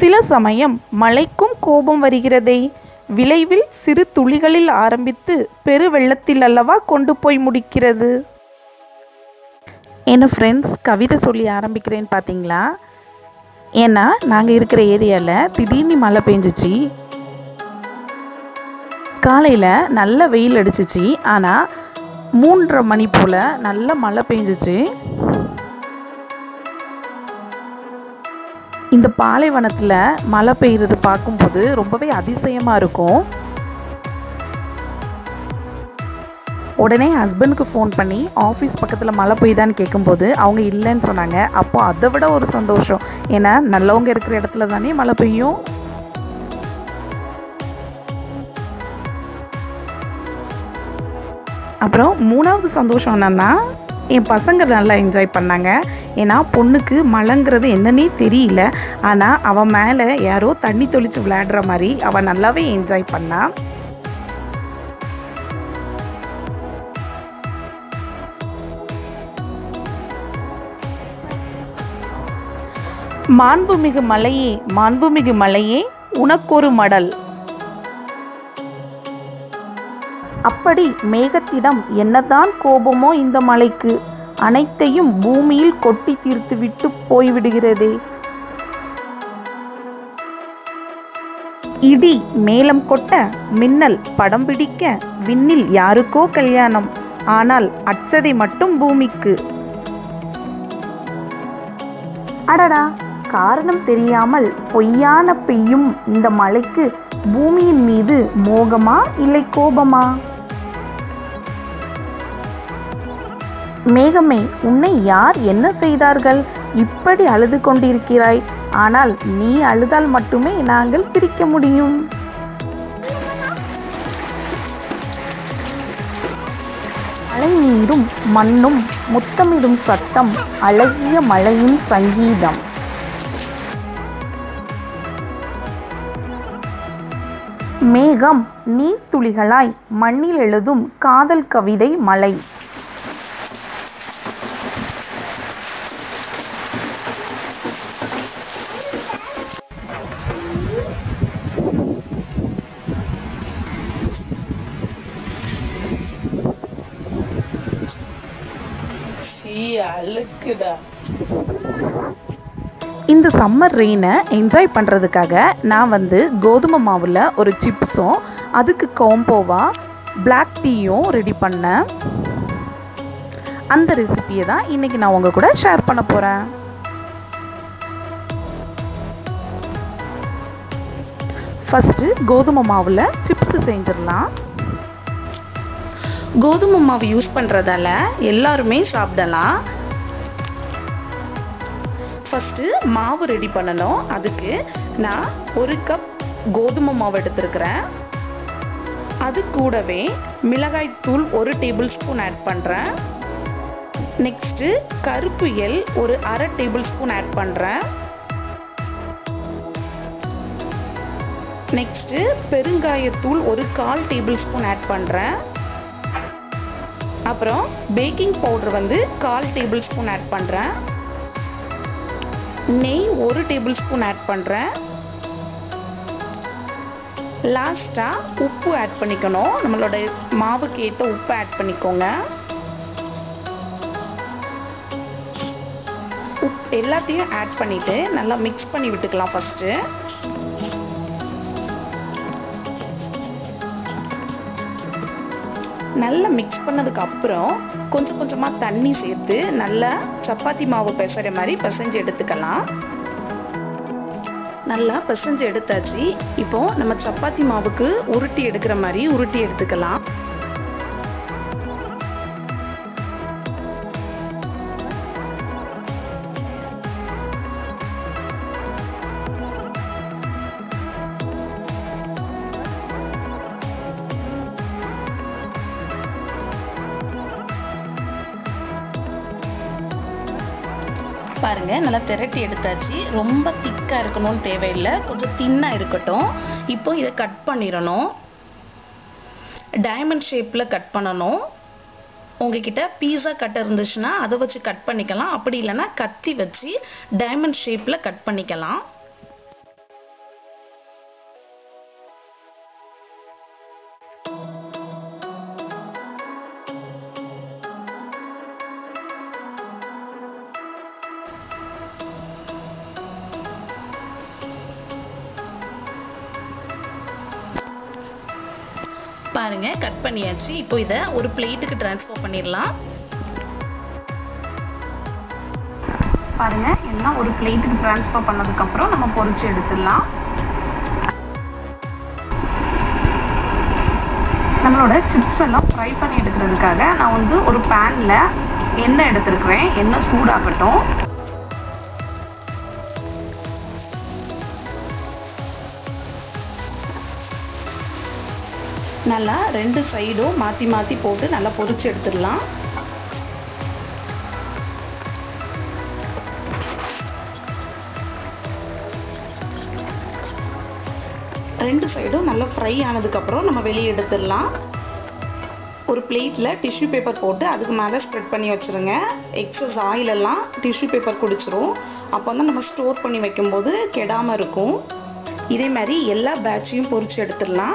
சில சமயம் மழைக்கும் கோபம் வருகிறதே விளைவில் சிறு துளிகளில் ஆரம்பித்து பெரு வெள்ளத்தில் அல்லவா கொண்டு போய் முடிக்கிறது என்ன ஃப்ரெண்ட்ஸ் கவிதை சொல்லி ஆரம்பிக்கிறேன்னு பார்த்தீங்களா ஏன்னா நாங்கள் இருக்கிற ஏரியாவில் திடீர்னு மழை பெஞ்சிச்சு காலையில் நல்ல வெயில் அடிச்சிச்சு ஆனால் மூன்றரை மணி போல் நல்ல மழை பெஞ்சிச்சு இந்த பாலைவனத்தில் மழை பெய்யுறது பார்க்கும்போது ரொம்பவே அதிசயமாக இருக்கும் உடனே ஹஸ்பண்டுக்கு ஃபோன் பண்ணி ஆஃபீஸ் பக்கத்தில் மழை பெய்யுதான்னு கேட்கும்போது அவங்க இல்லைன்னு சொன்னாங்க அப்போ அதை விட ஒரு சந்தோஷம் ஏன்னா நல்லவங்க இருக்கிற இடத்துல தானே மழை பெய்யும் அப்புறம் மூணாவது சந்தோஷம் என்னன்னா என் பசங்க நல்லா என்ஜாய் பண்ணாங்க ஏன்னா பொண்ணுக்கு மழைங்கிறது என்னன்னே தெரியல ஆனால் அவன் மேலே யாரோ தண்ணி தொளிச்சு விளையாடுற மாதிரி அவன் நல்லாவே என்ஜாய் பண்ணான் மாண்புமிகு மலையே மாண்புமிகு மலையே உனக்கொரு மடல் அப்படி மேகத்திடம் என்னதான் கோபமோ இந்த மலைக்கு அனைத்தையும் பூமியில் கொட்டி தீர்த்துவிட்டு போய்விடுகிறதே இடி மேலம் கொட்ட மின்னல் படம் பிடிக்க விண்ணில் யாருக்கோ கல்யாணம் ஆனால் அச்சதை மட்டும் பூமிக்கு அடடா காரணம் தெரியாமல் பொய்யான பெய்யும் இந்த மலைக்கு பூமியின் மீது மோகமா இல்லை கோபமா மேகமே உன்னை யார் என்ன செய்தார்கள் இப்படி அழுது கொண்டிருக்கிறாய் ஆனால் நீ அழுதால் மட்டுமே நாங்கள் சிரிக்க முடியும் மழை நீரும் மண்ணும் முத்தமிடும் சத்தம் அழகிய மழையின் சங்கீதம் மேகம் நீர்த்துளிகளாய் மண்ணில் எழுதும் காதல் கவிதை மலை சீ அழுக்குடா இந்த சம்மர் ரெயினை என்ஜாய் பண்ணுறதுக்காக நான் வந்து கோதுமை மாவில் ஒரு சிப்ஸும் அதுக்கு காம்போவாக பிளாக் டீயும் ரெடி பண்ணேன் அந்த ரெசிபியை தான் இன்றைக்கி நான் உங்கள் கூட ஷேர் பண்ண போகிறேன் ஃபஸ்ட்டு கோதுமை மாவில் சிப்ஸ் செஞ்சிடலாம் கோதுமை மாவு யூஸ் பண்ணுறதால எல்லாருமே சாப்பிடலாம் ஃபஸ்ட்டு மாவு ரெடி பண்ணணும் அதுக்கு நான் ஒரு கப் கோதுமை மாவு எடுத்துருக்கிறேன் அது கூடவே மிளகாய் தூள் ஒரு டேபிள் ஸ்பூன் ஆட் பண்ணுறேன் நெக்ஸ்ட்டு கருப்பு எல் ஒரு அரை டேபிள் ஸ்பூன் ஆட் பண்ணுறேன் நெக்ஸ்ட்டு பெருங்காயத்தூள் ஒரு கால் டேபிள் ஸ்பூன் ஆட் பண்ணுறேன் அப்புறம் பேக்கிங் பவுடர் வந்து கால் டேபிள் ஸ்பூன் ஆட் பண்ணுறேன் நெய் ஒரு டேபிள் ஸ்பூன் ஆட் பண்ணுறேன் லாஸ்ட்டாக உப்பு ஆட் பண்ணிக்கணும் நம்மளோட மாவுக்கு ஏற்ற உப்பு ஆட் பண்ணிக்கோங்க உப் எல்லாத்தையும் ஆட் பண்ணிவிட்டு நல்லா மிக்ஸ் பண்ணி விட்டுக்கலாம் ஃபஸ்ட்டு நல்லா மிக்ஸ் பண்ணதுக்கு அப்புறம் கொஞ்சம் கொஞ்சமாக தண்ணி சேர்த்து நல்லா சப்பாத்தி மாவு பிசைற மாதிரி பிசைஞ்சு எடுத்துக்கலாம் நல்லா பிசைஞ்சு எடுத்தாச்சு இப்போ நம்ம சப்பாத்தி மாவுக்கு உருட்டி எடுக்கிற மாதிரி உருட்டி எடுத்துக்கலாம் பாருங்க நல்லா திரட்டி எடுத்தாச்சு ரொம்ப திக்காக இருக்கணும்னு தேவையில்லை கொஞ்சம் தின்னாக இருக்கட்டும் இப்போ இதை கட் பண்ணிடணும் டைமண்ட் ஷேப்பில் கட் பண்ணணும் உங்ககிட்ட பீஸா கட் இருந்துச்சுன்னா அதை வச்சு கட் பண்ணிக்கலாம் அப்படி இல்லைன்னா கத்தி வச்சு டைமண்ட் ஷேப்பில் கட் பண்ணிக்கலாம் பாருங்க கட் பண்ணியாச்சு இப்போ இதை ஒரு பிளேட்டுக்கு ட்ரான்ஸ்ஃபர் பண்ணிடலாம் பாருங்க எல்லாம் ஒரு பிளேட்டுக்கு ட்ரான்ஸ்ஃபர் பண்ணதுக்கப்புறம் நம்ம பொரிச்சு எடுத்துடலாம் நம்மளோட சிப்ஸ் எல்லாம் ஃப்ரை பண்ணி எடுக்கிறதுக்காக நான் வந்து ஒரு பேனில் எண்ணெய் எடுத்துருக்குறேன் எண்ணெய் சூடாகட்டும் நல்லா ரெண்டு சைடும் மாற்றி மாற்றி போட்டு நல்லா பொரிச்சு எடுத்துடலாம் ரெண்டு சைடும் நல்லா ஃப்ரை ஆனதுக்கப்புறம் நம்ம வெளியே எடுத்துடலாம் ஒரு பிளேட்டில் டிஷ்யூ பேப்பர் போட்டு அதுக்கு மேலே ஸ்ப்ரெட் பண்ணி வச்சுருங்க எக்ஸஸ் ஆயிலெல்லாம் டிஷ்யூ பேப்பர் குடிச்சிரும் அப்போ வந்து நம்ம ஸ்டோர் பண்ணி வைக்கும்போது கெடாமல் இருக்கும் இதே மாதிரி எல்லா பேட்சையும் பொரிச்சு எடுத்துடலாம்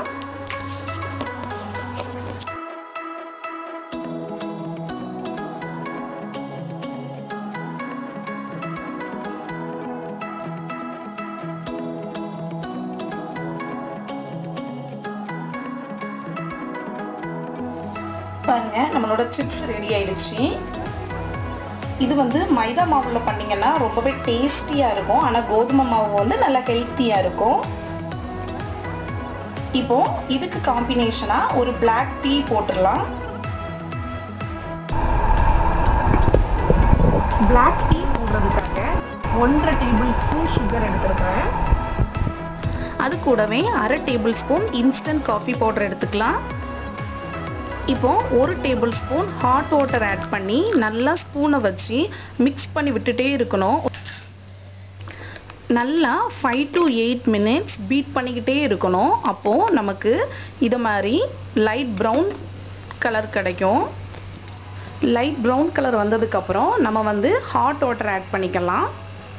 பாருங்க நம்மளோட சிப்ஸ் ரெடி ஆயிடுச்சு இது வந்து மைதா மாவில் பண்ணீங்கன்னா ரொம்பவே டேஸ்டியாக இருக்கும் ஆனால் கோதுமை மாவு வந்து நல்லா ஹெல்த்தியாக இருக்கும் இப்போ இதுக்கு காம்பினேஷனாக ஒரு பிளாக் டீ போட்டுடலாம் பிளாக் டீ போடுறதுக்காக ஒன்றரை டேபிள் ஸ்பூன் சுகர் எடுத்துருக்கேன் அது கூடவே அரை tablespoon instant coffee powder எடுத்துக்கலாம் இப்போ ஒரு tablespoon hot water add பண்ணி நல்லா ஸ்பூனை வச்சு மிக்ஸ் பண்ணி விட்டுட்டே இருக்கணும் நல்லா five to eight minutes beat பண்ணிக்கிட்டே இருக்கணும் அப்போது நமக்கு இது மாதிரி லைட் ப்ரௌன் கலர் கிடைக்கும் லைட் ப்ரௌன் கலர் வந்ததுக்கப்புறம் நம்ம வந்து ஹாட் வாட்டர் ஆட் பண்ணிக்கலாம்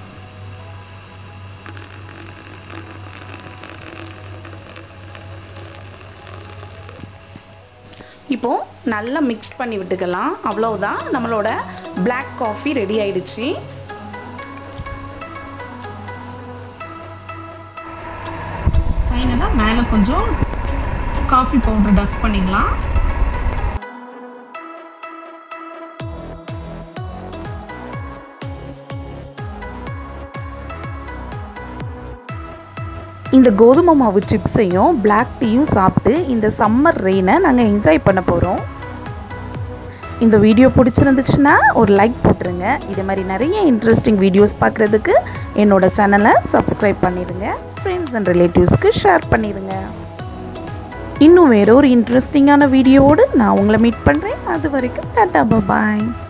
இப்போது நல்லா மிக்ஸ் பண்ணி விட்டுக்கலாம் அவ்வளவுதான் நம்மளோட பிளாக் காஃபி ரெடி ஆயிடுச்சு ஃபைனலாக மேலே கொஞ்சம் காஃபி பவுடர் டஸ்ட் பண்ணிடலாம் இந்த கோதுமை மாவு சிப்ஸையும் பிளாக் டீயும் சாப்பிட்டு இந்த சம்மர் ரெயினை நாங்கள் என்ஜாய் பண்ண போகிறோம் இந்த வீடியோ பிடிச்சிருந்துச்சுன்னா ஒரு லைக் போட்டுருங்க இது மாதிரி நிறைய இன்ட்ரெஸ்டிங் வீடியோஸ் பார்க்குறதுக்கு என்னோட சேனலை சப்ஸ்கிரைப் பண்ணிடுங்க ஃப்ரெண்ட்ஸ் அண்ட் ரிலேட்டிவ்ஸ்க்கு ஷேர் பண்ணிடுங்க இன்னும் வேற ஒரு இன்ட்ரெஸ்டிங்கான வீடியோவோடு நான் உங்களை மீட் பண்ணுறேன் அது வரைக்கும் டாட்டா பாய்